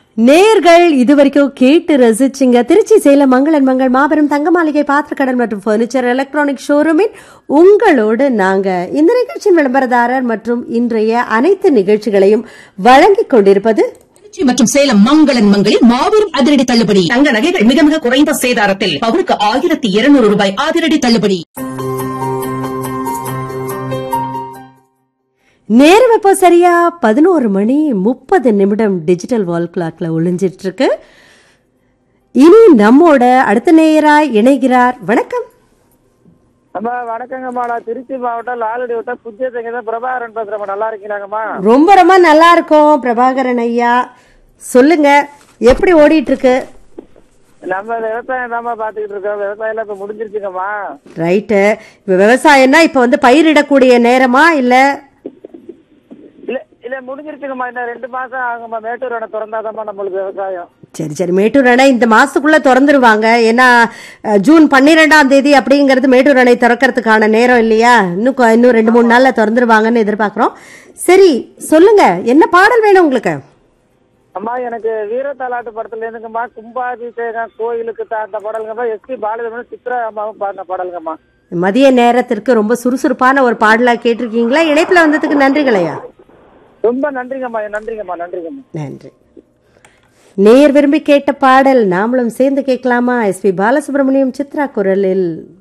நேர்கள் இதுவரைக்கும் கேட்டு ரசிச்சிங்க திருச்சி சேலம் மங்களன் மங்கள் மாபெரும் தங்க மாளிகை பாத்திரக்கடல் மற்றும் பர்னிச்சர் எலக்ட்ரானிக் ஷோரூமின் உங்களோடு நாங்க இந்த நிகழ்ச்சியின் விளம்பரதாரர் மற்றும் இன்றைய அனைத்து நிகழ்ச்சிகளையும் வழங்கிக் கொண்டிருப்பது திருச்சி மற்றும் சேலம் மங்களன் மங்களில் மாபெரும் அதிரடி தள்ளுபடி தங்க நகைகள் மிக மிக குறைந்த சேதாரத்தில் பவுனுக்கு ஆயிரத்தி இருநூறு ரூபாய் அதிரடி தள்ளுபடி நேரம் இப்போ சரியா பதினோரு மணி முப்பது நிமிடம் டிஜிட்டல் வால் கிளாக்ல ஒளிஞ்சிட்டு இருக்கு இனி நம்மோட அடுத்த நேயராய் இணைகிறார் வணக்கம் அம்மா வணக்கங்கம்மா நான் திருச்சி மாவட்டம் லாலடி வட்டம் புத்தியத்தங்க தான் பிரபாகரன் பேசுறேம்மா நல்லா இருக்கீங்களாங்கம்மா ரொம்ப ரொம்ப நல்லா இருக்கும் பிரபாகரன் ஐயா சொல்லுங்க எப்படி ஓடிட்டு இருக்கு நம்ம விவசாயம் தாம்மா பாத்துக்கிட்டு இருக்கோம் விவசாயம் எல்லாம் இப்ப முடிஞ்சிருச்சுங்கம்மா ரைட்டு இப்போ விவசாயம்னா இப்போ வந்து பயிரிடக்கூடிய நேரமா இல்ல இல்ல இல்ல முடிஞ்சிருச்சுங்கம்மா இன்னும் ரெண்டு மாசம் ஆகும்மா மேட்டூர் அணை திறந்தாதாம்மா நம்மளுக்கு விவசாயம் சரி சரி மேட்டூர் அணை இந்த மாசத்துக்குள்ள திறந்துருவாங்க ஏன்னா அஹ், ஜூன் பன்னிரெண்டாம் தேதி அப்படிங்கிறது மேட்டூர் அணை திறக்கிறதுக்கான நேரம் இல்லையா இன்னும் கொ- இன்னும் ரெண்டு மூணு நாள்ல திறந்துருவாங்கன்னு எதிர்பார்க்கிறோம் சரி சொல்லுங்க என்ன பாடல் வேணும் உங்களுக்கு அம்மா எனக்கு வீரத்தாலாட்டு படத்துல இருந்துங்கம்மா கும்பாபிஷேகம் கோயிலுக்கு தான் அந்த பாடலுங்கம்மா எஸ்பி பாலதேவனும் சித்ரா அம்மாவும் பாடின பாடலுங்கம்மா மதிய நேரத்திற்கு ரொம்ப சுறுசுறுப்பான ஒரு பாடலா கேட்டிருக்கீங்களா இணைப்புல வந்ததுக்கு நன்றிகளையா ரொம்ப நன்றிங்கம்மா நன்றிங்கம்மா நன்றிங்கம்மா நன்றி நேர் விரும்பி கேட்ட பாடல் நாமளும் சேர்ந்து கேட்கலாமா எஸ்பி பாலசுப்ரமணியம் சித்ரா குரலில்